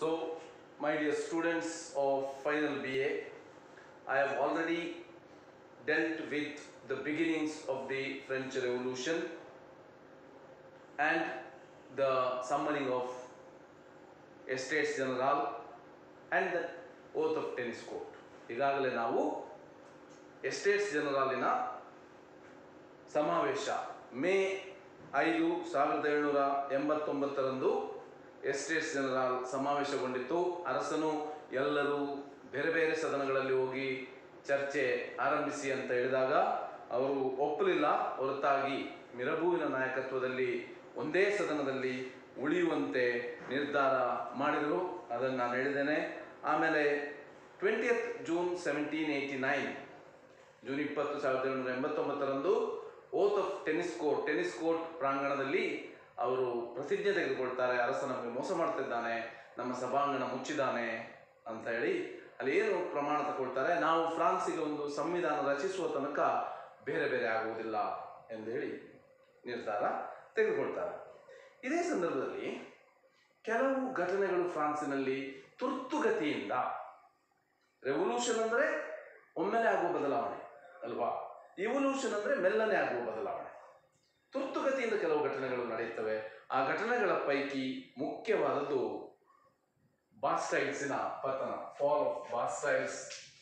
So, my dear students of final BA, I have already dealt with the beginnings of the French Revolution and the summoning of Estates General and the oath of tennis court. ಈಗಾಗಲೇ ನಾವು estates ಜನರಾಲಿನ ಸಮಾವೇಶ ಮೇ ಐದು ಸಾವಿರದ ಏಳುನೂರ ಎಂಬತ್ತೊಂಬತ್ತರಂದು estates general ಸಮಾವೇಶಗೊಂಡಿತ್ತು ಅರಸನು ಎಲ್ಲರೂ ಬೇರೆ ಬೇರೆ ಸದನಗಳಲ್ಲಿ ಹೋಗಿ ಚರ್ಚೆ ಆರಂಭಿಸಿ ಅಂತ ಹೇಳಿದಾಗ ಅವರು ಒಪ್ಪಲಿಲ್ಲ ಹೊರತಾಗಿ ಮಿರಬುವಿನ ನಾಯಕತ್ವದಲ್ಲಿ ಒಂದೇ ಸದನದಲ್ಲಿ ಉಳಿಯುವಂತೆ ನಿರ್ಧಾರ ಮಾಡಿದರು ಅದನ್ನು ನಾನು ಹೇಳಿದ್ದೇನೆ ಆಮೇಲೆ twentieth June seventeen eighty nine June ಇಪ್ಪತ್ತು ಸಾವಿರದ ಏಳುನೂರ ಎಂಬತ್ತೊಂಬತ್ತರಂದು oath of tennis court tennis court ಪ್ರಾಂಗಣದಲ್ಲಿ ಅವರು ಪ್ರತಿಜ್ಞೆ ತೆಗೆದುಕೊಳ್ತಾರೆ ಅರಸ ನಮಗೆ ಮೋಸ ಮಾಡ್ತಿದ್ದಾನೆ ನಮ್ಮ ಸಭಾಂಗಣ ಮುಚ್ಚಿದ್ದಾನೆ ಅಂತ ಹೇಳಿ ಅಲ್ಲಿ ಏನು ಪ್ರಮಾಣ ತಗೊಳ್ತಾರೆ ನಾವು ಫ್ರಾನ್ಸಿಗೆ ಒಂದು ಸಂವಿಧಾನ ರಚಿಸುವ ತನಕ ಬೇರೆ ಬೇರೆ ಆಗುವುದಿಲ್ಲ ಎಂದೇಳಿ ನಿರ್ಧಾರ ತೆಗೆದುಕೊಳ್ತಾರೆ ಇದೇ ಸಂದರ್ಭದಲ್ಲಿ ಕೆಲವು ಘಟನೆಗಳು ಫ್ರಾನ್ಸಿನಲ್ಲಿ ತುರ್ತುಗತಿಯಿಂದ ರೆವಲ್ಯೂಷನ್ ಅಂದರೆ ಒಮ್ಮೆಲೆ ಆಗುವ ಬದಲಾವಣೆ ಅಲ್ವಾ ಇವಲ್ಯೂಷನ್ ಅಂದರೆ ಮೆಲ್ಲನೆ ಆಗುವ ಬದಲಾವಣೆ ತುರ್ತುಗತಿಯಿಂದ ಕೆಲವು ಘಟನೆಗಳು ನಡೆಯುತ್ತವೆ ಆ ಘಟನೆಗಳ ಪೈಕಿ ಮುಖ್ಯವಾದದ್ದು ಬಾಸ್ಟೈಲ್ಸಿನ ಪತನ ಫಾಲ್ ಆಫ್ ಬಾಸ್ಟೈಲ್ಸ್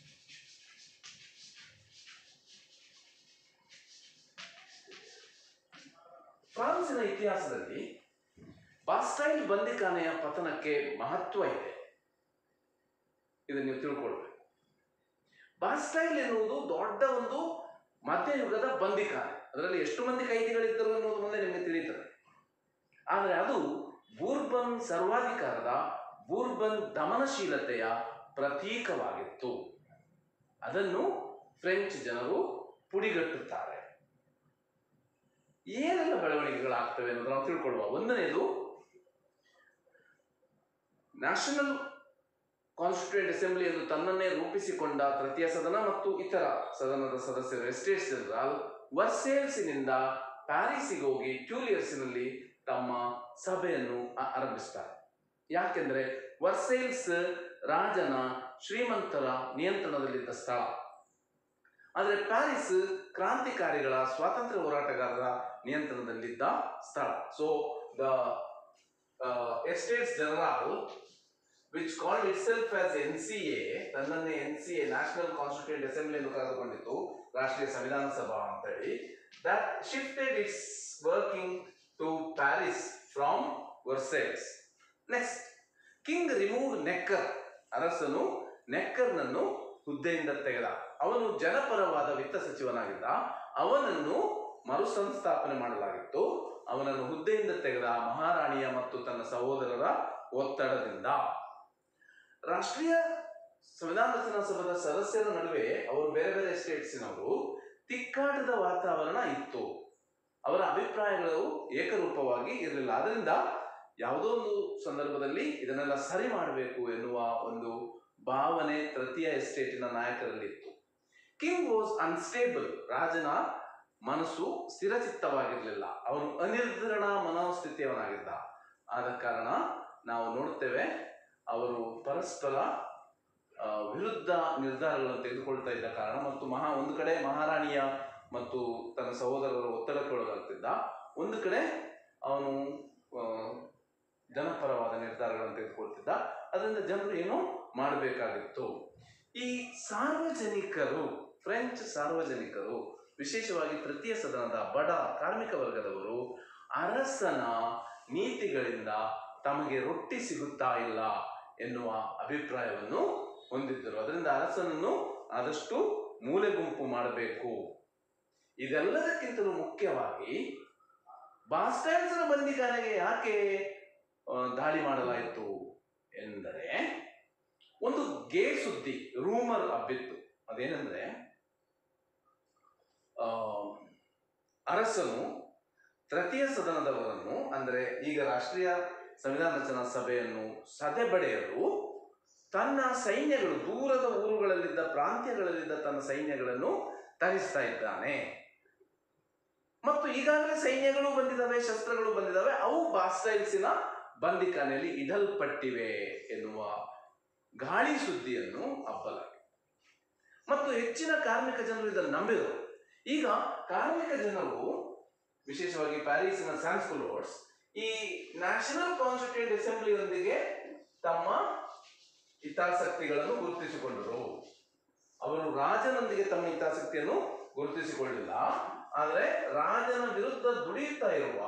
ಫ್ರಾನ್ಸಿನ ಇತಿಹಾಸದಲ್ಲಿ ಬಾಸ್ಟೈಲ್ ಬಂದಿಖಾನೆಯ ಪತನಕ್ಕೆ ಮಹತ್ವ ಇದೆ ಇದನ್ನು ನೀವು ತಿಳ್ಕೊಳ್ಬೇಕು ಬಾಸ್ಟೈಲ್ ಎನ್ನುವುದು ದೊಡ್ಡ ಒಂದು ಮಧ್ಯಯುಗದ ಬಂದಿಖಾನೆ ಅದರಲ್ಲಿ ಎಷ್ಟು ಮಂದಿ ಕೈದಿಗಳಿದ್ದರು ಅನ್ನೋದು ಮುಂದೆ ನಿಮಗೆ ತಿಳಿಯುತ್ತದೆ ಆದರೆ ಅದು ಬೂರ್ಬನ್ ಸರ್ವಾಧಿಕಾರದ ಬೂರ್ಬನ್ ದಮನಶೀಲತೆಯ ಪ್ರತೀಕವಾಗಿತ್ತು ಅದನ್ನು ಫ್ರೆಂಚ್ ಜನರು ಪುಡಿಗಟ್ಟುತ್ತಾರೆ ಏನೆಲ್ಲ ಬೆಳವಣಿಗೆಗಳಾಗ್ತವೆ ಅನ್ನೋದು ನಾವು ತಿಳ್ಕೊಳ್ಳುವ ಒಂದನೇದು ನ್ಯಾಷನಲ್ ಕಾನ್ಸ್ಟಿಟ್ಯೂಂಟ್ ಅಸೆಂಬ್ಲಿ ಎಂದು ತನ್ನನ್ನೇ ರೂಪಿಸಿಕೊಂಡ ತೃತೀಯ ಸದನ ಮತ್ತು ಇತರ ಸದನದ ಸದಸ್ಯರು ಎಸ್ಟೇಟ್ಸ್ ಜನರಲ್ ವರ್ಸೇಲ್ಸಿನಿಂದ ಪ್ಯಾರಿಸಿಗೆ ಹೋಗಿ ಟ್ಯೂಲಿಯರ್ಸಿನಲ್ಲಿ ತಮ್ಮ ಸಭೆಯನ್ನು ಆ- ಆರಂಭಿಸ್ತಾರೆ ಯಾಕೆಂದ್ರೆ ವರ್ಸೇಲ್ಸ್ ರಾಜನ ಶ್ರೀಮಂತರ ನಿಯಂತ್ರಣದಲ್ಲಿದ್ದ ಸ್ಥಳ ಆದರೆ ಪ್ಯಾರಿಸ್ ಕ್ರಾಂತಿಕಾರಿಗಳ ಸ್ವಾತಂತ್ರ್ಯ ಹೋರಾಟಗಾರರ ನಿಯಂತ್ರಣದಲ್ಲಿದ್ದ ಸ್ಥಳ so the estates general which called it self as N C A ತನ್ನನ್ನೇ N C A national constituent assembly ಎಂದು ಕರೆದುಕೊಂಡಿತ್ತು ರಾಷ್ಟ್ರೀಯ ಸಂವಿಧಾನ ಸಭಾ ಅಂತ ಹೇಳಿ that shifted it's working to Paris from Versailles next king remove ನೆಕ್ಕರ್ ಅರಸನು ನೆಕ್ಕರ್ನನ್ನು ಹುದ್ದೆಯಿಂದ ತೆಗೆದ ಅವನು ಜನಪರವಾದ ವಿತ್ತ ಸಚಿವನಾಗಿದ್ದ ಅವನನ್ನು ಮರುಸಂಸ್ಥಾಪನೆ ಮಾಡಲಾಗಿತ್ತು ಅವನನ್ನು ಹುದ್ದೆಯಿಂದ ತೆಗೆದ ಮಹಾರಾಣಿಯ ಮತ್ತು ತನ್ನ ಸಹೋದರರ ಒತ್ತಡದಿಂದ ರಾಷ್ಟ್ರೀಯ ಸಂವಿಧಾನ ರಚನಾ ಸಭಾದ ಸದಸ್ಯರ ನಡುವೆ ಅವರು ಬೇರೆ ಬೇರೆ ಸ್ಟೇಟ್ಸಿನವರು ತಿಕ್ಕಾಟದ ವಾತಾವರಣ ಇತ್ತು ಅವರ ಅಭಿಪ್ರಾಯಗಳು ಏಕರೂಪವಾಗಿ ಇರಲಿಲ್ಲ ಅದರಿಂದ ಯಾವುದೋ ಒಂದು ಸಂದರ್ಭದಲ್ಲಿ ಇದನ್ನೆಲ್ಲ ಸರಿ ಮಾಡಬೇಕು ಎನ್ನುವ ಒಂದು ಭಾವನೆ ತೃತೀಯ ಎಸ್ಟೇಟಿನ ನಾಯಕರಲ್ಲಿತ್ತು ಕಿಂಗ್ ವಾಸ್ ಅನ್ಸ್ಟೇಬಲ್ ರಾಜನ ಮನಸ್ಸು ಸ್ಥಿರಚಿತ್ತವಾಗಿರಲಿಲ್ಲ ಅವನು ಅನಿರ್ಧರಣ ಮನೋಸ್ಥಿತಿಯವನಾಗಿದ್ದ ಆದ ಕಾರಣ ನಾವು ನೋಡುತ್ತೇವೆ ಅವರು ಪರಸ್ಪರ ಆ, ವಿರುದ್ಧ ನಿರ್ಧಾರಗಳನ್ನು ತೆಗೆದುಕೊಳ್ತಾ ಇದ್ದ ಕಾರಣ ಮತ್ತು ಮಹಾ ಒಂದು ಕಡೆ ಮಹಾರಾಣಿಯ ಮತ್ತು ತನ್ನ ಸಹೋದರರ ಒತ್ತಡಕ್ಕೆ ಒಳಗಾಗ್ತಿದ್ದ ಒಂದು ಕಡೆ ಅವನು ಆ, ಜನಪರವಾದ ನಿರ್ಧಾರಗಳನ್ನು ತೆಗೆದುಕೊಳ್ತಿದ್ದ ಅದರಿಂದ ಜನರು ಏನೋ ಮಾಡಬೇಕಾಗಿತ್ತು ಈ ಸಾರ್ವಜನಿಕರು ಫ್ರೆಂಚ್ ಸಾರ್ವಜನಿಕರು ವಿಶೇಷವಾಗಿ ತೃತೀಯ ಸದನದ ಬಡ ಕಾರ್ಮಿಕ ವರ್ಗದವರು ಅರಸನ ನೀತಿಗಳಿಂದ ತಮಗೆ ರೊಟ್ಟಿ ಸಿಗುತ್ತಾ ಇಲ್ಲ ಎನ್ನುವ ಅಭಿಪ್ರಾಯವನ್ನು ಹೊಂದಿದ್ದರು ಅದರಿಂದ ಅರಸನನ್ನು ಆದಷ್ಟು ಮೂಲೆ ಗುಂಪು ಮಾಡಬೇಕು ಇದೆಲ್ಲದಕ್ಕಿಂತಲೂ ಮುಖ್ಯವಾಗಿ ಬಾಸ್ಟೈಲ್ಸ್ನ ಬಂದಿಖಾನೆಗೆ ಯಾಕೆ ಆ, ದಾಳಿ ಮಾಡಲಾಯಿತು ಎಂದರೆ ಒಂದು ಗೇ ಸುದ್ದಿ ರೂಮರ್ ಹಬ್ಬಿತ್ತು ಅದೇನೆಂದ್ರೆ ಆ, ಅರಸನು ತೃತೀಯ ಸದನದವರನ್ನು ಅಂದರೆ ಈಗ ರಾಷ್ಟ್ರೀಯ ಸಂವಿಧಾನ ರಚನಾ ಸಭೆಯನ್ನು ಸದೆಬಡೆಯಲು ತನ್ನ ಸೈನ್ಯಗಳು ದೂರದ ಊರುಗಳಲ್ಲಿದ್ದ ಪ್ರಾಂತ್ಯಗಳಲ್ಲಿದ್ದ ತನ್ನ ಸೈನ್ಯಗಳನ್ನು ತರಿಸ್ತಾ ಇದ್ದಾನೆ ಮತ್ತು ಈಗಾಗಲೇ ಸೈನ್ಯಗಳು ಬಂದಿದ್ದಾವೆ ಶಸ್ತ್ರಗಳು ಬಂದಿದ್ದಾವೆ ಅವು ಬಾಸ್ಟೈಲ್ಸಿನ ಬಂದಿಖಾನೆಯಲ್ಲಿ ಇಡಲ್ಪಟ್ಟಿವೆ ಎನ್ನುವ ಗಾಳಿ ಸುದ್ದಿಯನ್ನು ಹಬ್ಬಲಾಗಿದೆ ಮತ್ತು ಹೆಚ್ಚಿನ ಕಾರ್ಮಿಕ ಜನರು ಇದನ್ನು ನಂಬಿದರು ಈಗ ಕಾರ್ಮಿಕ ಜನರು ವಿಶೇಷವಾಗಿ ಪ್ಯಾರಿಸಿನ ಸ್ಯಾನ್ಸ್ಕುಲೋರ್ಸ್ ಈ ನ್ಯಾಷನಲ್ ಕಾನ್ಸ್ಟಿಟ್ಯೂಂಟ್ ಅಸೆಂಬ್ಲಿಯೊಂದಿಗೆ ತಮ್ಮ ಹಿತಾಸಕ್ತಿಗಳನ್ನು ಗುರುತಿಸಿಕೊಂಡರು ಅವರು ರಾಜನೊಂದಿಗೆ ತಮ್ಮ ಹಿತಾಸಕ್ತಿಯನ್ನು ಗುರುತಿಸಿಕೊಳ್ಳಿಲ್ಲ ಆದರೆ ರಾಜನ ವಿರುದ್ಧ ದುಡಿಯುತ್ತಾ ಇರುವ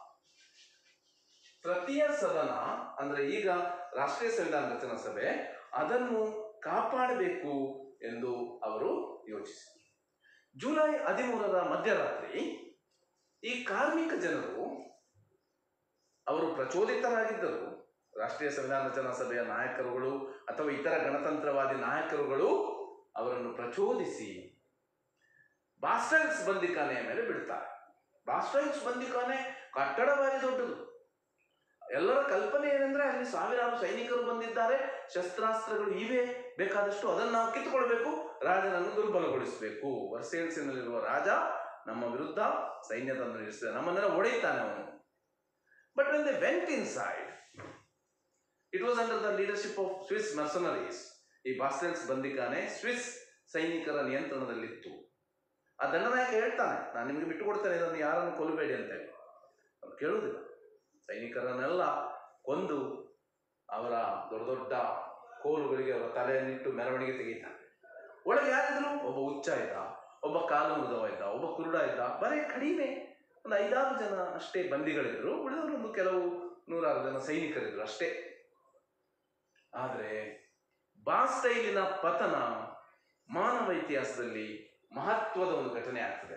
ತೃತೀಯ ಸದನ ಅಂದ್ರೆ ಈಗ ರಾಷ್ಟ್ರೀಯ ಸಂವಿಧಾನ ರಚನಾ ಸಭೆ ಅದನ್ನು ಕಾಪಾಡಬೇಕು ಎಂದು ಅವರು ಯೋಚಿಸಿದರು ಜುಲೈ ಹದಿಮೂರರ ಮಧ್ಯರಾತ್ರಿ ಈ ಕಾರ್ಮಿಕ ಜನರು ಅವರು ಪ್ರಚೋದಿತರಾಗಿದ್ದರು ರಾಷ್ಟ್ರೀಯ ಸಂವಿಧಾನ ರಚನಾ ಸಭೆಯ ನಾಯಕರುಗಳು ಅಥವಾ ಇತರ ಗಣತಂತ್ರವಾದಿ ನಾಯಕರುಗಳು ಅವರನ್ನು ಪ್ರಚೋದಿಸಿ ಬಾಸ್ಟೈಲ್ಸ್ ಬಂದಿಖಾನೆಯ ಮೇಲೆ ಬಿಡ್ತಾರೆ ಬಾಸ್ಟೈಲ್ಸ್ ಬಂದಿಖಾನೆ ಕಟ್ಟಡ ಭಾರಿ ದೊಡ್ಡದು ಎಲ್ಲರ ಕಲ್ಪನೆ ಏನಂದ್ರೆ ಅಲ್ಲಿ ಸಾವಿರಾರು ಸೈನಿಕರು ಬಂದಿದ್ದಾರೆ ಶಸ್ತ್ರಾಸ್ತ್ರಗಳು ಇವೆ ಬೇಕಾದಷ್ಟು ಅದನ್ನು ನಾವು ಕಿತ್ತುಕೊಳ್ಬೇಕು ರಾಜನನ್ನು ದುರ್ಬಲಗೊಳಿಸಬೇಕು ವರ್ಸೇಲ್ಸಿನಲ್ಲಿರುವ ರಾಜ ನಮ್ಮ ವಿರುದ್ಧ ಸೈನ್ಯವನ್ನು ನಿಲ್ಲಿಸಿದ ನಮ್ಮನ್ನೆಲ್ಲ ಒಡೆಯುತ್ತಾನೆ ಅವನು but when they went inside it was under the leadership of Swiss mercenaries ಈ ಬಾಸ್ಟೈಲ್ಸ್ ಬಂದಿಖಾನೆ ಸ್ವಿಸ್ ಸೈನಿಕರ ನಿಯಂತ್ರಣದಲ್ಲಿತ್ತು ಆ ದಂಡನಾಯಕ ಹೇಳ್ತಾನೆ ನಾನು ನಿಮಗೆ ಬಿಟ್ಟು ಕೊಡ್ತೇನೆ ಇದನ್ನು ಯಾರನ್ನು ಕೊಲ್ಲಬೇಡಿ ಅಂತ ಹೇಳಿ ಅವ್ರು ಕೇಳುವುದಿಲ್ಲ ಸೈನಿಕರನ್ನೆಲ್ಲ ಕೊಂದು ಅವರ ದೊಡ್ಡ ದೊಡ್ಡ ಕೋಲುಗಳಿಗೆ ಅವರ ತಲೆಯನ್ನಿಟ್ಟು ಮೆರವಣಿಗೆ ತೆಗೀತಾನೆ ಒಳಗೆ ಯಾರಿದ್ರು ಒಬ್ಬ ಹುಚ್ಚ ಇದ್ದ ಒಬ್ಬ ಕಾಲು ಮುರಿದವ ಇದ್ದ ಒಬ್ಬ ಕುರುಡ ಇದ್ದ ಬರೀ ಕಡಿಮೆ ಒಂದು ಐದಾರು ಜನ ಅಷ್ಟೇ ಬಂದಿಗಳಿದ್ರು ಉಳಿದವರು ಒಂದು ಕೆಲವು ನೂರಾರು ಜನ ಸೈನಿಕರಿದ್ರು ಅಷ್ಟೇ ಆದರೆ ಬಾಸ್ಟೈಲಿನ ಪತನ ಮಾನವ ಇತಿಹಾಸದಲ್ಲಿ ಮಹತ್ವದ ಒಂದು ಘಟನೆ ಆಗ್ತದೆ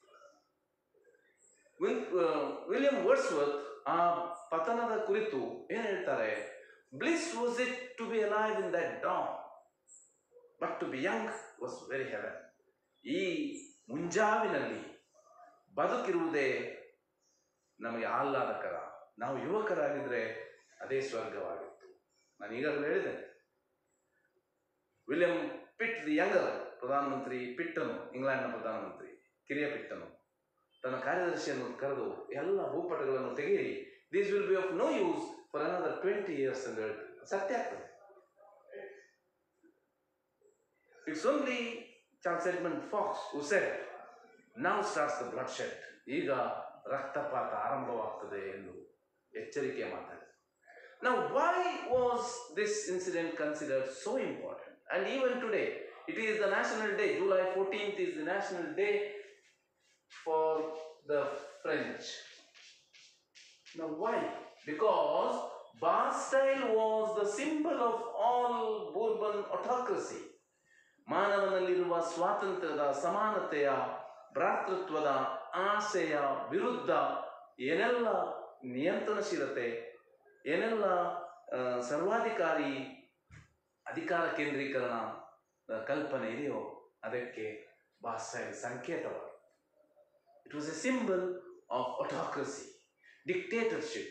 ವಿಲ್ ವಿಲಿಯಂ ವರ್ಡ್ಸ್ವರ್ತ್ ಆ ಪತನದ ಕುರಿತು ಏನ್ ಹೇಳ್ತಾರೆ bliss was it to be alive in that dawn but to be young was very heaven ಈ ಮುಂಜಾವಿನಲ್ಲಿ ಬದುಕಿರುವುದೇ ನಮಗೆ ಆಹ್ಲಾದಕರ ನಾವು ಯುವಕರಾಗಿದ್ರೆ ಅದೇ ಸ್ವರ್ಗವಾಗಿತ್ತು ನಾನು ಈಗಾಗಲೇ ಹೇಳಿದೆ ವಿಲಿಯಂ ಪಿಟ್ ದಿ ಯಂಗರ್ ಪ್ರಧಾನಮಂತ್ರಿ ಪಿಟ್ಟನು ಇಂಗ್ಲೆಂಡ್ನ ಪ್ರಧಾನಮಂತ್ರಿ ಕಿರಿಯ ಪಿಟ್ಟನು ತನ್ನ ಕಾರ್ಯದರ್ಶಿಯನ್ನು ಕರೆದು ಎಲ್ಲ ಭೂಪಟಗಳನ್ನು ತೆಗೆಯಿರಿ this will be of no use for another twenty years ಅಂತ ಹೇಳ್ತಾರೆ ಸತ್ಯ ಆಗ್ತದೆ it's only Charles Edmund Fox who said ನಾವು ಸ್ಟಾರ್ಟ್ಸ್ ದ ಬ್ಲಡ್ ಶೆಡ್ ಈಗ ರಕ್ತಪಾತ ಆರಂಭವಾಗ್ತದೆ ಎಂದು ಎಚ್ಚರಿಕೆ ಮಾತಾಡಿದರು ನಾವು why was this incident considered so important and even today it is the national day July fourteenth is the national day for the French Now why? Because Bastille was the symbol of all Bourbon autocracy. ಮಾನವನಲ್ಲಿರುವ ಸ್ವಾತಂತ್ರ್ಯದ ಸಮಾನತೆಯ ಭ್ರಾತೃತ್ವದ ಆಸೆಯ ವಿರುದ್ಧ ಏನೆಲ್ಲ ನಿಯಂತ್ರಣಶೀಲತೆ ಏನೆಲ್ಲ ಆ, ಸರ್ವಾಧಿಕಾರಿ ಅಧಿಕಾರ ಕೇಂದ್ರೀಕರಣ ಕಲ್ಪನೆ ಇದೆಯೋ ಅದಕ್ಕೆ ಬಾಸ್ಟೈಲ್ ಸಂಕೇತವಾಗಿದೆ it was a symbol of autocracy dictatorship.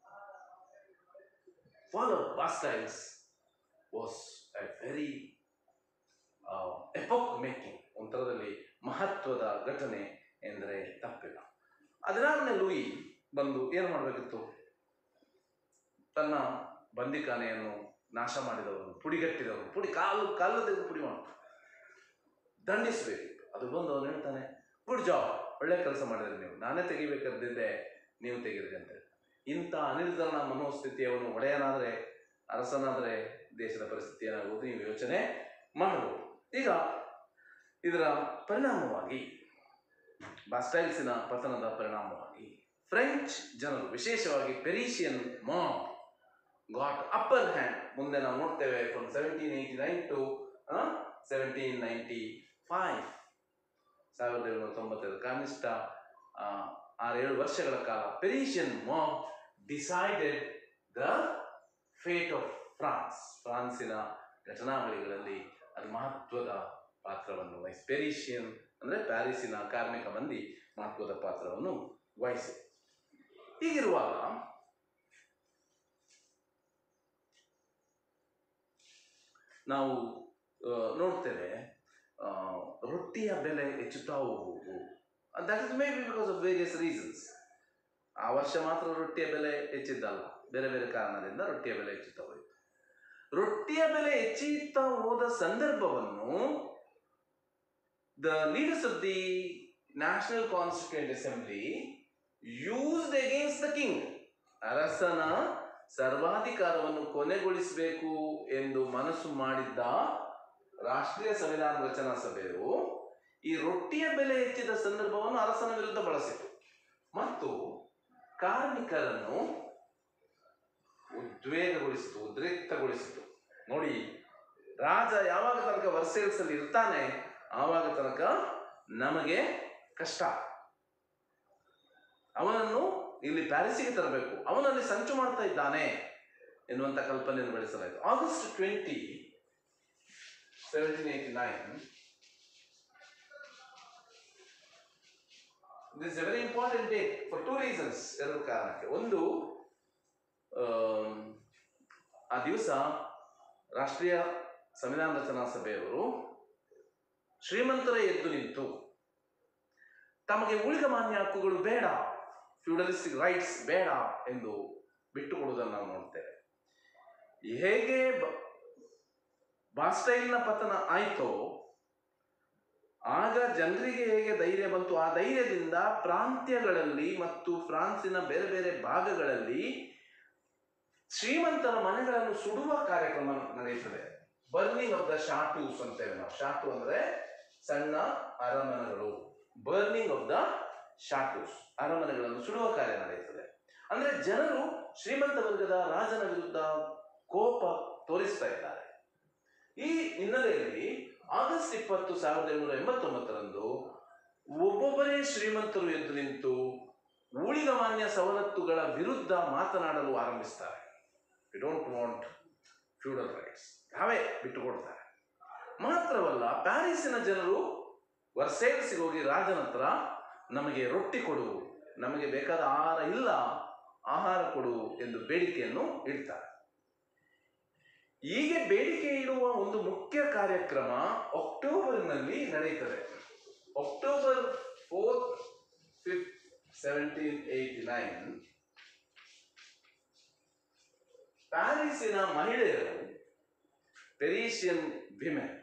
Fall of Bastiles was a very uh, epoch making ಒಂಥರದಲ್ಲಿ ಮಹತ್ವದ ಘಟನೆ ಎಂದರೆ ತಪ್ಪಿಲ್ಲ ಹದಿನಾರನೇ ಲೂಯಿ ಬಂದು ಏನು ಮಾಡಬೇಕಿತ್ತು ತನ್ನ ಬಂದಿಖಾನೆಯನ್ನು ನಾಶ ಮಾಡಿದವರು ಪುಡಿಗಟ್ಟಿದವರು ಪುಡಿ ಕಾಲು ಕಾಲು ತೆಗೆದು ಪುಡಿ ಮಾಡ ದಂಡಿಸಬೇಕು ಅದು ಬಂದು ಅವನು ಹೇಳ್ತಾನೆ ಗುಡ್ ಜಾಬ್ ಒಳ್ಳೆ ಕೆಲಸ ಮಾಡಿದ್ರಿ ನೀವು ನಾನೇ ತೆಗಿಬೇಕಾದ್ದಿದ್ದೆ ನೀವು ತೆಗೆದ್ರಿ ಅಂತ ಹೇಳ್ತಾನೆ. ಇಂಥ ಅನಿರ್ಧರಣ ಮನೋಸ್ಥಿತಿಯವನು ಒಡೆಯನಾದರೆ ಅರಸನಾದರೆ ದೇಶದ ಪರಿಸ್ಥಿತಿ ಏನಾಗುವುದು ನೀವು ಯೋಚನೆ ಮಾಡಬಹುದು ಈಗ ಇದರ ಪರಿಣಾಮವಾಗಿ ಬಾಸ್ಟೈಲ್ಸಿನ ಪತನದ ಪರಿಣಾಮವಾಗಿ ಫ್ರೆಂಚ್ ಜನರು ವಿಶೇಷವಾಗಿ Parisian mob got upper hand ಮುಂದೆ ನಾವು ನೋಡ್ತೇವೆ from seventeen eighty nine to seventeen ninety five ಸಾವಿರದ ಏಳುನೂರ ತೊಂಬತ್ತೈದು ಕನಿಷ್ಠ ಆ, ಆರೇಳು ವರ್ಷಗಳ ಕಾಲ Parisian mob decided the fate of France ಫ್ರಾನ್ಸಿನ ಘಟನಾವಳಿಗಳಲ್ಲಿ ಅದು ಮಹತ್ವದ ಪಾತ್ರವನ್ನು ವಹಿಸಿ ಪೆರಿಷಿಯನ್ ಅಂದರೆ ಪ್ಯಾರಿಸಿನ ಕಾರ್ಮಿಕ ಮಂದಿ ಮಹತ್ವದ ಪಾತ್ರವನ್ನು ವಹಿಸಿ ಹೀಗಿರುವಾಗ ನಾವು ಆ, ನೋಡ್ತೇವೆ ಆ, ರೊಟ್ಟಿಯ ಬೆಲೆ ಹೆಚ್ಚುತ್ತಾ ಹೋಗುವುದು that is maybe because of various reasons ಆ ವರ್ಷ ಮಾತ್ರ ರೊಟ್ಟಿಯ ಬೆಲೆ ಹೆಚ್ಚಿದ್ದಲ್ಲ ಬೇರೆ ಬೇರೆ ಕಾರಣದಿಂದ ರೊಟ್ಟಿಯ ಬೆಲೆ ಹೆಚ್ಚುತ್ತಾ ಹೋಯಿತು ರೊಟ್ಟಿಯ ಬೆಲೆ ಹೆಚ್ಚುತ್ತಾ ಹೋದ ಸಂದರ್ಭವನ್ನು the leaders of the national constituent assembly used against the king ಅರಸನ ಸರ್ವಾಧಿಕಾರವನ್ನು ಕೊನೆಗೊಳಿಸಬೇಕು ಎಂದು ಮನಸ್ಸು ಮಾಡಿದ್ದ ರಾಷ್ಟ್ರೀಯ ಸಂವಿಧಾನ ರಚನಾ ಸಭೆಯು ಈ ರೊಟ್ಟಿಯ ಬೆಲೆ ಹೆಚ್ಚಿದ ಸಂದರ್ಭವನ್ನು ಅರಸನ ವಿರುದ್ಧ ಬಳಸಿತು ಮತ್ತು ಕಾರ್ಮಿಕರನ್ನು ಉದ್ವೇಗಗೊಳಿಸಿತು ಉದ್ರಿಕ್ತಗೊಳಿಸಿತು ನೋಡಿ ರಾಜ ಯಾವಾಗ ತನಕ ವರ್ಸೇಲ್ಸ್ ಅಲ್ಲಿ ಇರ್ತಾನೆ ಆವಾಗ ತನಕ ನಮಗೆ ಕಷ್ಟ ಅವನನ್ನು ಇಲ್ಲಿ ಪ್ಯಾರಿಸಿಗೆ ತರಬೇಕು ಅವನಲ್ಲಿ ಸಂಚು ಮಾಡ್ತಾ ಇದ್ದಾನೆ ಎನ್ನುವಂತ ಕಲ್ಪನೆಯನ್ನು ಬೆಳೆಸಲಾಯಿತು August twenty seventeen eighty nine this a very important day for two reasons ಎರಡು ಕಾರಣಕ್ಕೆ ಒಂದು ಆಮ್, ಆ ದಿವಸ ರಾಷ್ಟ್ರೀಯ ಸಂವಿಧಾನ ರಚನಾ ಸಭೆಯವರು ಶ್ರೀಮಂತರ ಎದ್ದು ನಿಂತು ತಮಗೆ ಉಳಿದ ಮಾನ್ಯ ಹಕ್ಕುಗಳು ಬೇಡ ಫ್ಯೂಡಲಿಸ್ಟಿಕ್ ರೈಟ್ಸ್ ಬೇಡ ಎಂದು ಬಿಟ್ಟು ಕೊಡುವುದನ್ನು ನಾವು ನೋಡ್ತೇವೆ ಹೇಗೆ ಬ- ಬಾಸ್ಟೈಲ್ನ ಪತನ ಆಯಿತೋ ಆಗ ಜನರಿಗೆ ಹೇಗೆ ಧೈರ್ಯ ಬಂತು ಆ ಧೈರ್ಯದಿಂದ ಪ್ರಾಂತ್ಯಗಳಲ್ಲಿ ಮತ್ತು ಫ್ರಾನ್ಸಿನ ಬೇರೆ ಬೇರೆ ಭಾಗಗಳಲ್ಲಿ ಶ್ರೀಮಂತರ ಮನೆಗಳನ್ನು ಸುಡುವ ಕಾರ್ಯಕ್ರಮ ನಡೆಯುತ್ತದೆ ಬರ್ನಿಂಗ್ ಆಫ್ ದ ಶಾಟೂಸ್ ಅಂತೇವೆ ನಾವು ಶಾಟು ಅಂದ್ರೆ ಸಣ್ಣ ಅರಮನೆಗಳು ಬರ್ನಿಂಗ್ ಆಫ್ ದ ಶಾಟೂಸ್ ಅರಮನೆಗಳನ್ನು ಸುಡುವ ಕಾರ್ಯ ನಡೆಯುತ್ತದೆ ಅಂದ್ರೆ ಜನರು ಶ್ರೀಮಂತ ವರ್ಗದ ರಾಜನ ವಿರುದ್ಧ ಕೋಪ ತೋರಿಸ್ತಾ ಇದ್ದಾರೆ ಈ ಹಿನ್ನೆಲೆಯಲ್ಲಿ ಆಗಸ್ಟ್ ಇಪ್ಪತ್ತು ಸಾವಿರದ ಏಳುನೂರ ಎಂಬತ್ತೊಂಬತ್ತರಂದು ಒಬ್ಬೊಬ್ಬರೇ ಶ್ರೀಮಂತರು ಎದ್ದು ನಿಂತು ಉಳಿದ ಮಾನ್ಯ ಸವಲತ್ತುಗಳ ವಿರುದ್ಧ ಮಾತನಾಡಲು ಆರಂಭಿಸ್ತಾರೆ we don't want feudal rights ನಾವೇ ಬಿಟ್ಟುಕೊಡ್ತಾರೆ ಮಾತ್ರವಲ್ಲ ಪ್ಯಾರಿಸಿನ ಜನರು ವರ್ಸೇಲ್ಸಿಗೆ ಹೋಗಿ ರಾಜನ ಹತ್ರ ನಮಗೆ ರೊಟ್ಟಿ ಕೊಡು ನಮಗೆ ಬೇಕಾದ ಆಹಾರ ಇಲ್ಲ ಆಹಾರ ಕೊಡು ಎಂದು ಬೇಡಿಕೆಯನ್ನು ಇಡ್ತಾರೆ ಹೀಗೆ ಬೇಡಿಕೆ ಇಡುವ ಒಂದು ಮುಖ್ಯ ಕಾರ್ಯಕ್ರಮ ಅಕ್ಟೋಬರ್ನಲ್ಲಿ ನಡೆಯುತ್ತದೆ October fourth fifth seventeen eighty nine ಪ್ಯಾರಿಸಿನ ಮಹಿಳೆಯರು ಪೆರಿಷಿಯನ್ ವಿಮೆನ್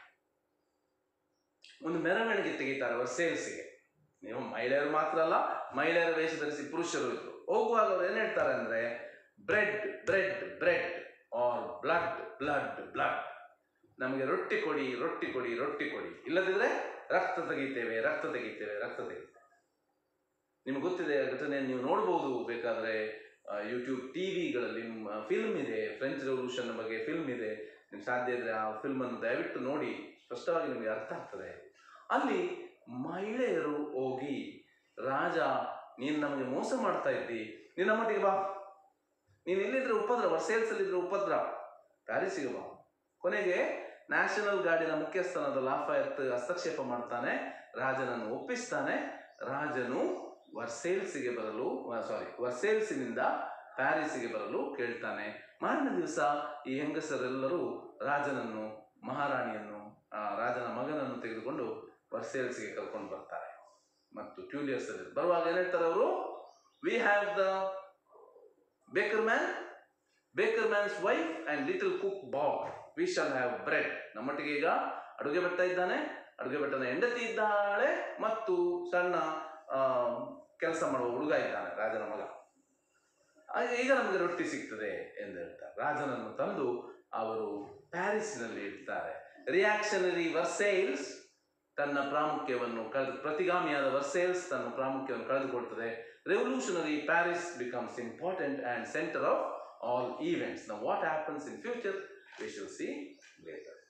ಒಂದು ಮೆರವಣಿಗೆ ತೆಗಿತಾರೆ ವರ್ಸೇಲ್ಸಿಗೆ ನೀವು ಮಹಿಳೆಯರು ಮಾತ್ರ ಅಲ್ಲ ಮಹಿಳೆಯರ ವೇಷ ಧರಿಸಿ ಪುರುಷರು ಇದ್ರು ಹೋಗುವಾಗ ಅವ್ರು ಏನ್ ಹೇಳ್ತಾರೆ ಅಂದ್ರೆ bread bread bread or blood blood blood ನಮಗೆ ರೊಟ್ಟಿ ಕೊಡಿ ರೊಟ್ಟಿ ಕೊಡಿ ರೊಟ್ಟಿ ಕೊಡಿ ಇಲ್ಲದಿದ್ರೆ ರಕ್ತ ತೆಗಿತೇವೆ ರಕ್ತ ತೆಗಿತೇವೆ ರಕ್ತ ತೆಗಿತೇವೆ ನಿಮ್ಗೆ ಗೊತ್ತಿದೆ ಆ ಘಟನೆ ನೀವು ನೋಡ್ಬೋದು ಬೇಕಾದ್ರೆ ಯೂಟ್ಯೂಬ್ ಟಿವಿಗಳಲ್ಲಿ ಫಿಲ್ಮ್ ಇದೆ ಫ್ರೆಂಚ್ ರೆವಲ್ಯೂಷನ್ ಬಗ್ಗೆ ಫಿಲ್ಮ್ ಇದೆ ನಿಮ್ಗೆ ಸಾಧ್ಯ ಇದ್ರೆ ಆ ಫಿಲ್ಮ್ ಅನ್ನು ದಯವಿಟ್ಟು ನೋಡಿ ಸ್ಪಷ್ಟವಾಗಿ ನಿಮಗೆ ಅರ್ಥ ಆಗ್ತದೆ ಅಲ್ಲಿ ಮಹಿಳೆಯರು ಹೋಗಿ ರಾಜ ನೀನು ನಮಗೆ ಮೋಸ ಮಾಡ್ತಾ ಇದ್ದಿ ನೀನು ನಮ್ಮೊಟ್ಟಿಗೆ ಬಾ ನೀನು ಇಲ್ಲಿದ್ರೆ ಉಪದ್ರ ವರ್ಸೇಲ್ಸ್ ಅಲ್ಲಿದ್ರೆ ಉಪದ್ರ ಪ್ಯಾರಿಸಿಗೆ ಬಾ ಕೊನೆಗೆ ನ್ಯಾಷನಲ್ ಗಾರ್ಡಿನ ಮುಖ್ಯಸ್ಥನಾದ ಲಾಫಾಯತ್ ಹಸ್ತಕ್ಷೇಪ ಮಾಡ್ತಾನೆ ರಾಜನನ್ನು ಒಪ್ಪಿಸ್ತಾನೆ ರಾಜನು ವರ್ಸೇಲ್ಸಿಗೆ ಬರಲು ಸಾರಿ ವರ್ಸೇಲ್ಸಿನಿಂದ ಪ್ಯಾರಿಸಿಗೆ ಬರಲು ಕೇಳ್ತಾನೆ ಮಾರನೇ ದಿವಸ ಈ ಹೆಂಗಸರೆಲ್ಲರೂ ರಾಜನನ್ನು ಮಹಾರಾಣಿಯನ್ನು ಆ, ರಾಜನ ಮಗನನ್ನು ತೆಗೆದುಕೊಂಡು ವರ್ಸೇಲ್ಸ್ಗೆ ಕರ್ಕೊಂಡು ಬರ್ತಾರೆ ಮತ್ತು ಟ್ಯೂಲಿಯರ್ಸ್ ಅಲ್ಲಿ ಬರುವಾಗ ಏನ್ ಹೇಳ್ತಾರೆ ಅವರು we have the baker man baker man's wife and little cook boy we shall have bread ನಮ್ಮೊಟ್ಟಿಗೆ ಈಗ ಅಡುಗೆ ಭಟ್ಟ ಇದ್ದಾನೆ ಅಡುಗೆ ಭಟ್ಟನ ಹೆಂಡತಿ ಇದ್ದಾಳೆ ಮತ್ತು ಸಣ್ಣ ಕೆಲಸ ಮಾಡುವ ಹುಡುಗ ಇದ್ದಾನೆ ರಾಜನ ಮಗ ಹಾಗೆ ಈಗ ನಮಗೆ ರೊಟ್ಟಿ ಸಿಗ್ತದೆ ಎಂದು ಹೇಳ್ತಾರೆ ರಾಜನನ್ನು ತಂದು ಅವರು ಪ್ಯಾರಿಸ್ನಲ್ಲಿ ಇಡ್ತಾರೆ ರಿಯಾಕ್ಷನರಿ ವರ್ಸೇಲ್ಸ್ ತನ್ನ ಪ್ರಾಮುಖ್ಯವನ್ನು ಕಳೆದು ಪ್ರತಿಗಾಮಿಯಾದ ವರ್ಸೇಲ್ಸ್ ತನ್ನ ಪ್ರಾಮುಖ್ಯವನ್ನು ಕಳೆದುಕೊಳ್ತದೆ revolutionary Paris becomes important and centre of all events ನಾವು what happens in future we shall see litre